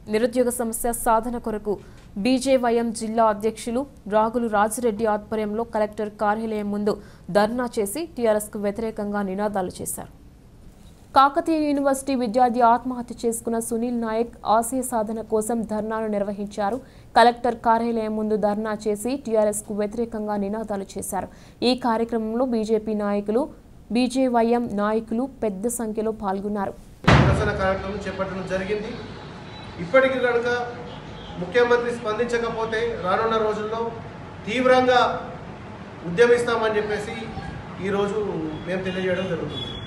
నిరుద్యోగ సమస్య సాధన కొరకు బీజేవైఎం జిల్లా అధ్యక్షులు రాగులు రాజిరెడ్డి ఆధ్వర్యంలో కలెక్టర్ కార్యాలయం ముందు ధర్నా చేసి టీఆర్ఎస్కు వ్యతిరేకంగా నినాదాలు చేశారు కాకతీయ యూనివర్సిటీ విద్యార్థి ఆత్మహత్య చేసుకున్న సునీల్ నాయక్ ఆశయ సాధన కోసం ధర్నాను నిర్వహించారు కలెక్టర్ కార్యాలయం ముందు ధర్నా చేసి టీఆర్ఎస్కు వ్యతిరేకంగా నినాదాలు చేశారు ఈ కార్యక్రమంలో బీజేపీ నాయకులు బీజేవైఎం నాయకులు పెద్ద సంఖ్యలో పాల్గొన్నారు నిరసన కార్యక్రమం చేపట్టడం జరిగింది ఇప్పటికీ కనుక ముఖ్యమంత్రి స్పందించకపోతే రానున్న రోజుల్లో తీవ్రంగా ఉద్యమిస్తామని చెప్పేసి ఈరోజు మేము తెలియజేయడం జరుగుతుంది